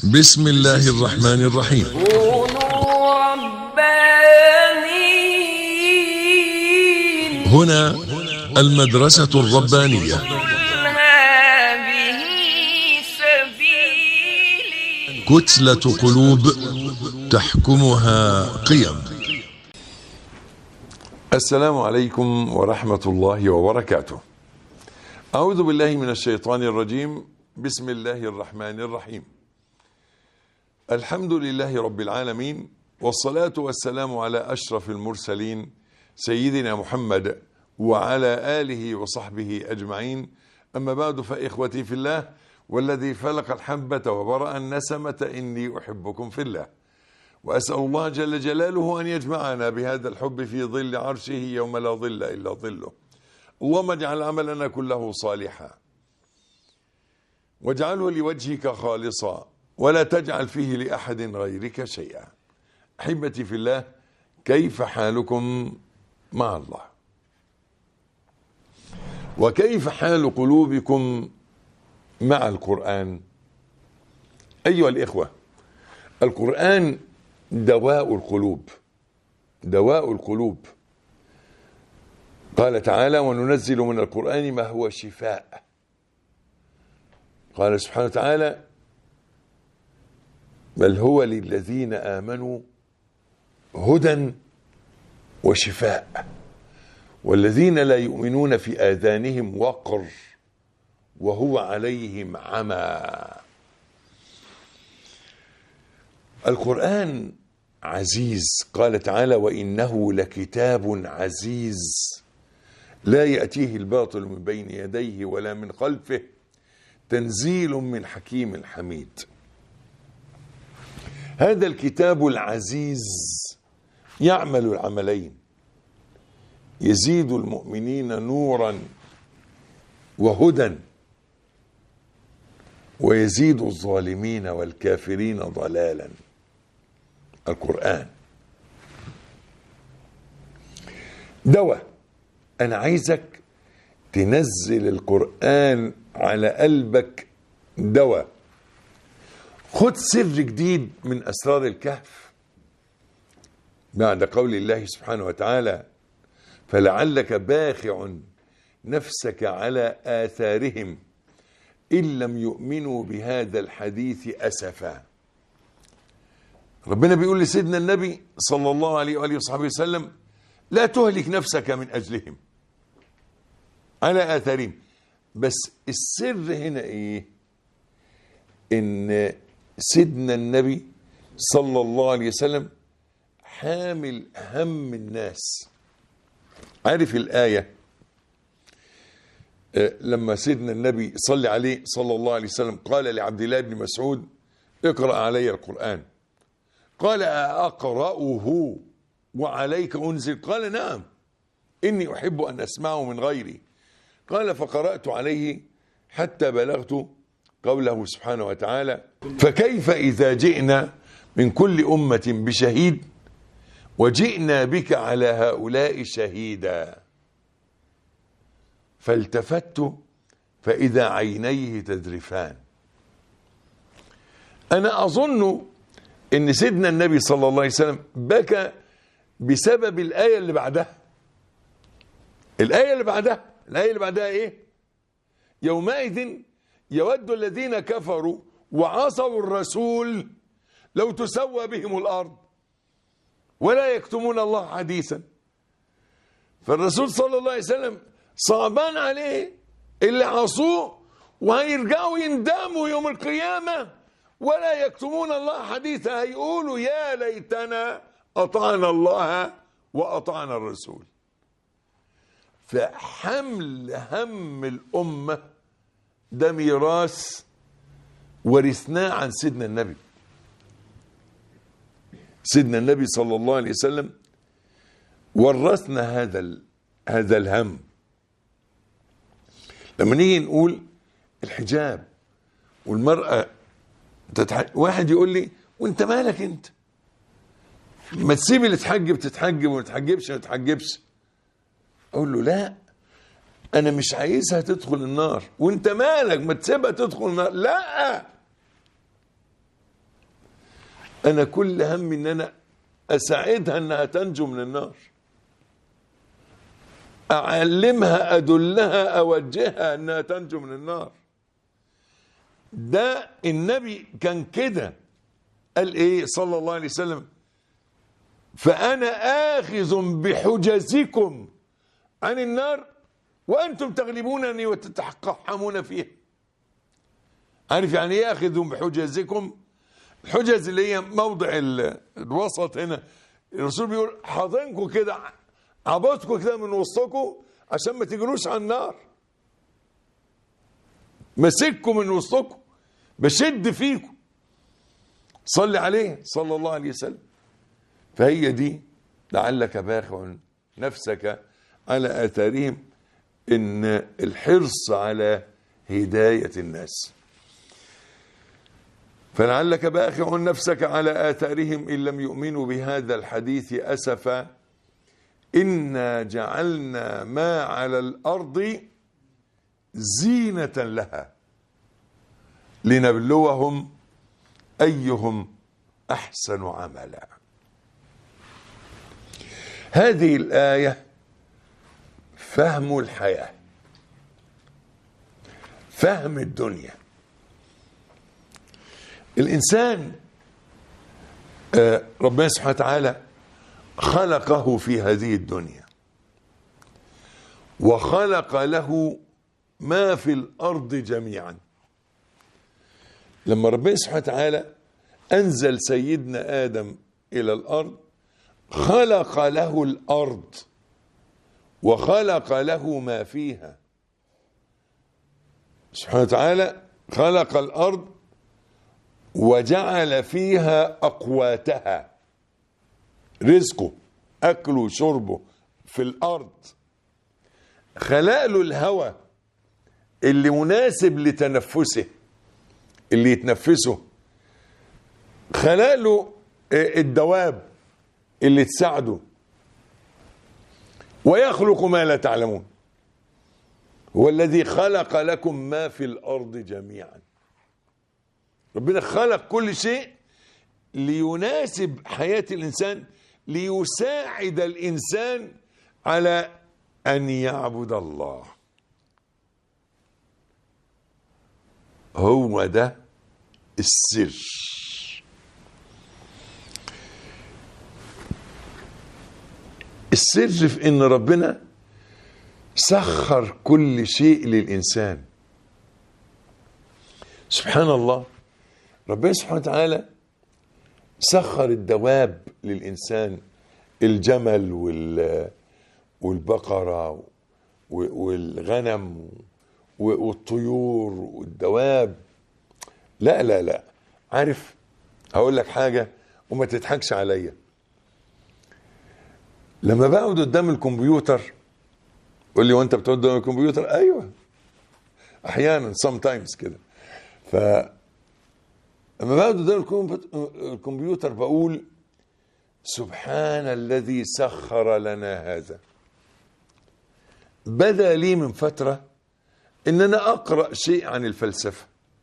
بسم الله الرحمن الرحيم كونوا ربانيين هنا المدرسة الربانية قل هذه سبيلي كتلة قلوب تحكمها قيم السلام عليكم ورحمة الله وبركاته. أعوذ بالله من الشيطان الرجيم، بسم الله الرحمن الرحيم. الحمد لله رب العالمين والصلاة والسلام على أشرف المرسلين سيدنا محمد وعلى آله وصحبه أجمعين. أما بعد فإخوتي في الله والذي فلق الحبة وبرأ النسمة إني أحبكم في الله. وأسأل الله جل جلاله أن يجمعنا بهذا الحب في ظل عرشه يوم لا ظل إلا ظله اللهم اجعل عملنا كله صالحا واجعله لوجهك خالصا ولا تجعل فيه لأحد غيرك شيئا أحبتي في الله كيف حالكم مع الله وكيف حال قلوبكم مع القرآن أيها الإخوة القرآن دواء القلوب دواء القلوب قال تعالى وننزل من القرآن ما هو شفاء قال سبحانه وتعالى بل هو للذين آمنوا هدى وشفاء والذين لا يؤمنون في آذانهم وقر وهو عليهم عمى القرآن عزيز قال تعالى وإنه لكتاب عزيز لا يأتيه الباطل من بين يديه ولا من خلفه تنزيل من حكيم حميد هذا الكتاب العزيز يعمل العملين يزيد المؤمنين نورا وهدى ويزيد الظالمين والكافرين ضلالا القرآن دواء أنا عايزك تنزل القرآن على قلبك دواء خد سر جديد من أسرار الكهف بعد قول الله سبحانه وتعالى فلعلك باخع نفسك على آثارهم إن لم يؤمنوا بهذا الحديث أسفا ربنا بيقول لسيدنا النبي صلى الله عليه وآله وصحبه وسلم لا تهلك نفسك من أجلهم على آثارهم بس السر هنا إيه إن سيدنا النبي صلى الله عليه وسلم حامل هم الناس عارف الآية لما سيدنا النبي صلى عليه صلى الله عليه وسلم قال لعبد الله بن مسعود اقرأ علي القرآن قال أقرأه وعليك أنزل قال نعم إني أحب أن أسمعه من غيري قال فقرأت عليه حتى بلغت قوله سبحانه وتعالى فكيف إذا جئنا من كل أمة بشهيد وجئنا بك على هؤلاء شهيدا فالتفت فإذا عينيه تذرفان أنا أظن إن سيدنا النبي صلى الله عليه وسلم بكى بسبب الآية اللي بعدها الآية اللي بعدها الآية اللي بعدها إيه يومئذ يود الذين كفروا وعصوا الرسول لو تسوى بهم الأرض ولا يكتمون الله حديثا فالرسول صلى الله عليه وسلم صعبان عليه اللي عصوه وهيرجعوا يندموا يوم القيامة ولا يكتمون الله حديثا هيقولوا يا ليتنا أطعنا الله وأطعنا الرسول فحمل هم الأمة ده ميراث ورثناه عن سيدنا النبي سيدنا النبي صلى الله عليه وسلم ورثنا هذا هذا الهم لما نيجي نقول الحجاب والمرأة تتح... واحد يقول لي وانت مالك انت ما تسيب اللي تحجب تتحجب وما تحجبش ما تحجبش اقول له لا انا مش عايزها تدخل النار وانت مالك ما تسيبها تدخل النار لا انا كل هم ان انا اساعدها انها تنجو من النار اعلمها ادلها اوجهها انها تنجو من النار ده النبي كان كده قال ايه صلى الله عليه وسلم فانا اخذ بحجزكم عن النار وانتم تغلبونني وتتحكمون فيها عارف يعني ايه اخذ بحجزكم الحجز اللي هي موضع ال- الوسط هنا الرسول بيقول حاضنكم كده عبطكم كده من وسطكم عشان ما تجروش على النار ماسككم من وسطكم بشد فيكم صلي عليه صلى الله عليه وسلم فهي دي لعلك باخع نفسك على آثارهم إن الحرص على هداية الناس فلعلك باخع نفسك على آثارهم إن لم يؤمنوا بهذا الحديث أسفا إنا جعلنا ما على الأرض زينة لها لنبلوهم أيهم أحسن عملا هذه الآية فهم الحياة فهم الدنيا الإنسان آه، ربنا سبحانه وتعالى خلقه في هذه الدنيا وخلق له ما في الأرض جميعا لما ربنا سبحانه وتعالى أنزل سيدنا آدم إلى الأرض خلق له الأرض وخلق له ما فيها سبحانه وتعالى خلق الأرض وجعل فيها أقواتها رزقه أكله وشربه في الأرض خلق له الهواء اللي مناسب لتنفسه اللي يتنفسه خلق له آه، الدواب اللي تساعده ويخلق ما لا تعلمون هو الذي خلق لكم ما في الأرض جميعا ربنا خلق كل شيء ليناسب حياة الإنسان ليساعد الإنسان على أن يعبد الله هو ده السر السر في ان ربنا سخر كل شيء للانسان سبحان الله ربنا سبحانه وتعالى سخر الدواب للانسان الجمل وال والبقره و- والغنم و- والطيور والدواب لا لا لا عارف هقول لك حاجه وما تضحكش عليا لما بقعد قدام الكمبيوتر قول لي وانت بتقعد قدام الكمبيوتر ايوه احيانا سام تايمز كده ف لما بقعد قدام الكمبيوت- الكمبيوتر بقول سبحان الذي سخر لنا هذا بدا لي من فتره ان انا اقرا شيء عن الفلسفه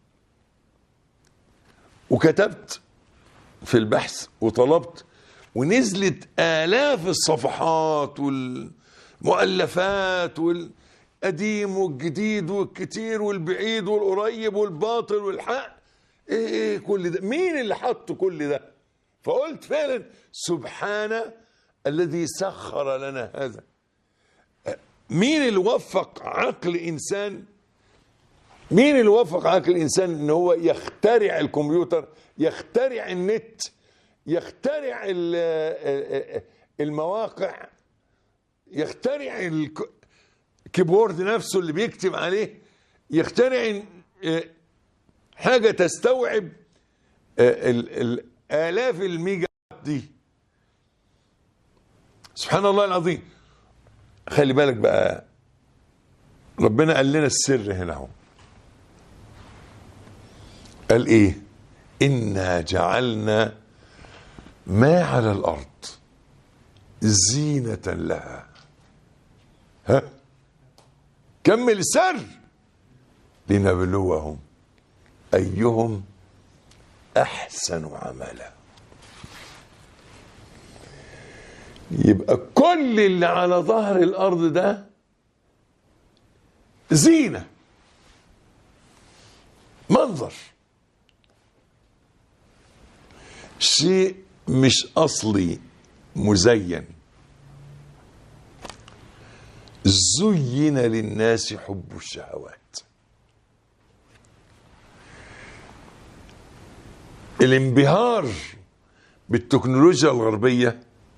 وكتبت في البحث وطلبت ونزلت آلاف الصفحات والمؤلفات والقديم والجديد والكتير والبعيد والقريب والباطل والحق ايه ايه كل ده مين اللي حط كل ده فقلت فعلا سبحان الذي سخر لنا هذا مين اللي وفق عقل انسان مين اللي وفق عقل الانسان ان هو يخترع الكمبيوتر يخترع النت يخترع ال- المواقع يخترع الك- الكيبورد نفسه اللي بيكتب عليه يخترع اه، حاجه تستوعب اه، ال- الالاف الميجا دي سبحان الله العظيم خلي بالك بقى ربنا قال لنا السر هنا اهو قال ايه انا جعلنا ما على الارض زينة لها ها كمل السر لنبلوهم ايهم احسن عملا يبقى كل اللي على ظهر الارض ده زينه منظر شيء مش اصلي مزين زين للناس حب الشهوات الانبهار بالتكنولوجيا الغربيه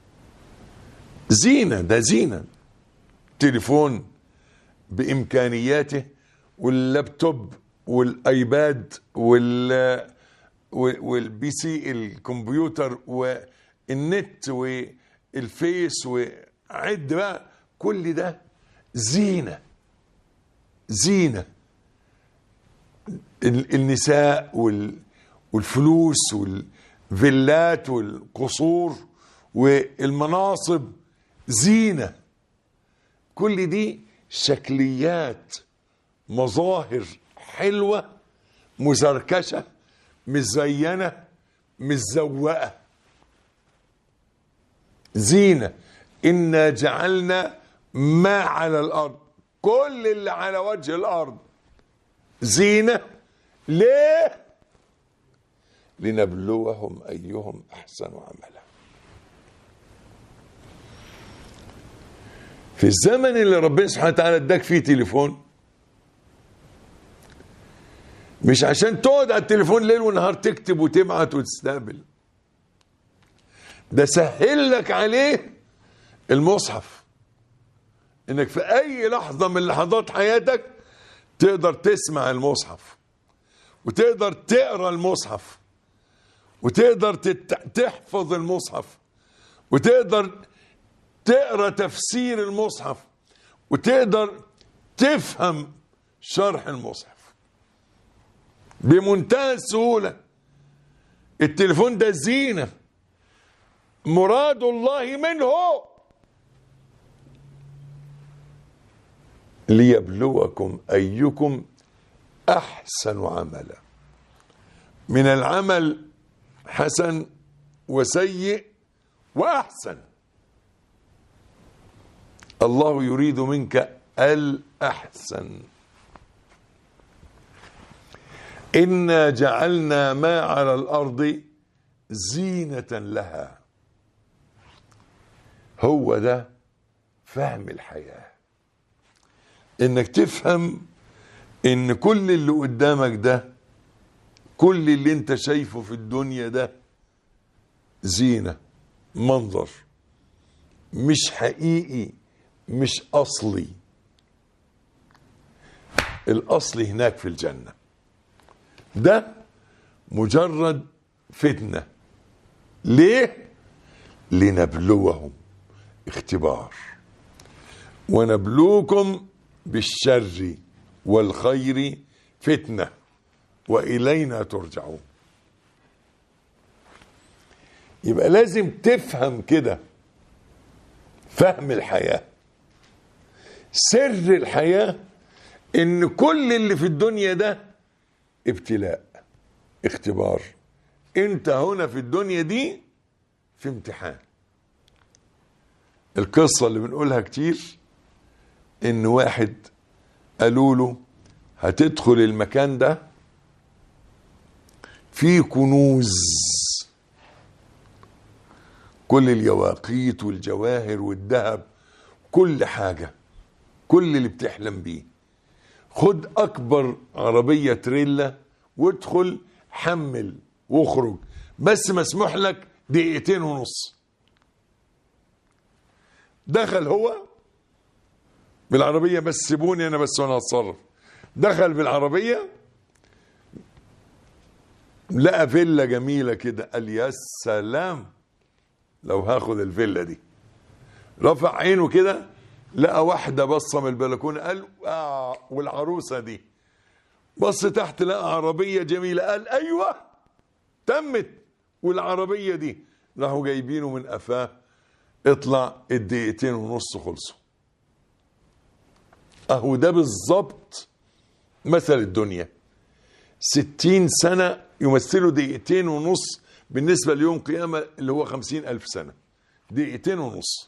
زينه ده زينه تليفون بامكانياته واللابتوب والايباد وال والبي سي الكمبيوتر والنت والفيس وعد بقى كل ده زينه زينه ال- النساء وال والفلوس والفيلات والقصور والمناصب زينه كل دي شكليات مظاهر حلوه مزركشه مزينه مزوقه زينه انا جعلنا ما على الارض كل اللي على وجه الارض زينه ليه لنبلوهم ايهم احسن عملا في الزمن اللي ربنا سبحانه وتعالى اداك فيه تليفون مش عشان تقعد على التليفون ليل ونهار تكتب وتبعت وتستقبل ده سهل لك عليه المصحف انك في اي لحظة من لحظات حياتك تقدر تسمع المصحف وتقدر تقرا المصحف وتقدر تت- تحفظ المصحف وتقدر تقرا تفسير المصحف وتقدر تفهم شرح المصحف بمنتهى السهولة التليفون ده زينة مراد الله منه ليبلوكم أيكم أحسن عملا من العمل حسن وسيء وأحسن الله يريد منك الأحسن إنا جعلنا ما على الأرض زينة لها هو ده فهم الحياة إنك تفهم إن كل اللي قدامك ده كل اللي انت شايفه في الدنيا ده زينة منظر مش حقيقي مش أصلي الأصل هناك في الجنة ده مجرد فتنة ليه؟ لنبلوهم اختبار ونبلوكم بالشر والخير فتنة وإلينا ترجعون يبقى لازم تفهم كده فهم الحياة سر الحياة ان كل اللي في الدنيا ده ابتلاء اختبار انت هنا في الدنيا دي في امتحان القصة اللي بنقولها كتير ان واحد قالوا له هتدخل المكان ده فيه كنوز كل اليواقيت والجواهر والذهب كل حاجة كل اللي بتحلم بيه خد أكبر عربية تريلا وادخل حمل واخرج بس مسموح لك دقيقتين ونص دخل هو بالعربية بس سيبوني أنا بس وأنا هتصرف دخل بالعربية لقى فيلا جميلة كده قال يا سلام لو هاخد الفيلا دي رفع عينه كده لقى واحدة بصة من البلكونة قال آه والعروسة دي بص تحت لقى عربية جميلة قال أيوة تمت والعربية دي راحوا جايبينه من قفاه اطلع الدقيقتين ونص خلصوا اهو ده بالظبط مثل الدنيا ستين سنة يمثلوا دقيقتين ونص بالنسبة ليوم قيامة اللي هو خمسين ألف سنة دقيقتين ونص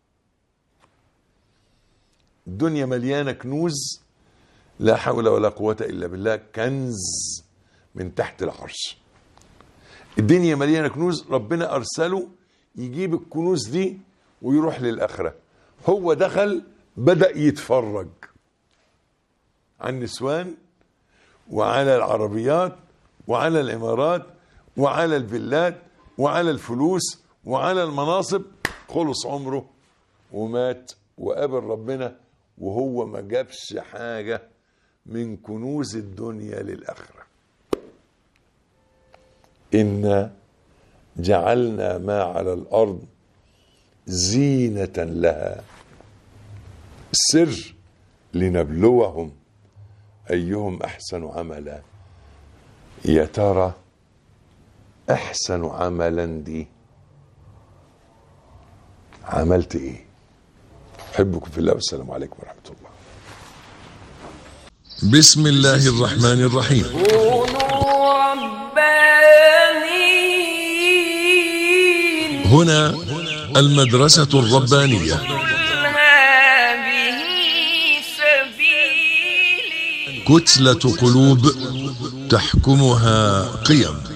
الدنيا مليانة كنوز لا حول ولا قوة إلا بالله كنز من تحت العرش الدنيا مليانة كنوز ربنا أرسله يجيب الكنوز دي ويروح للآخرة هو دخل بدأ يتفرج على النسوان وعلى العربيات وعلى الإمارات وعلى الفيلات وعلى الفلوس وعلى المناصب خلص عمره ومات وقابل ربنا وهو ما جابش حاجة من كنوز الدنيا للآخرة إنا جعلنا ما على الأرض زينة لها السر لنبلوهم أيهم أحسن عملا يا ترى أحسن عملا دي عملت إيه أحبكم في الله والسلام عليكم ورحمة الله بسم الله الرحمن الرحيم كونوا ربانيين هنا المدرسة الربانية قل هذه سبيلي كتلة قلوب تحكمها قيم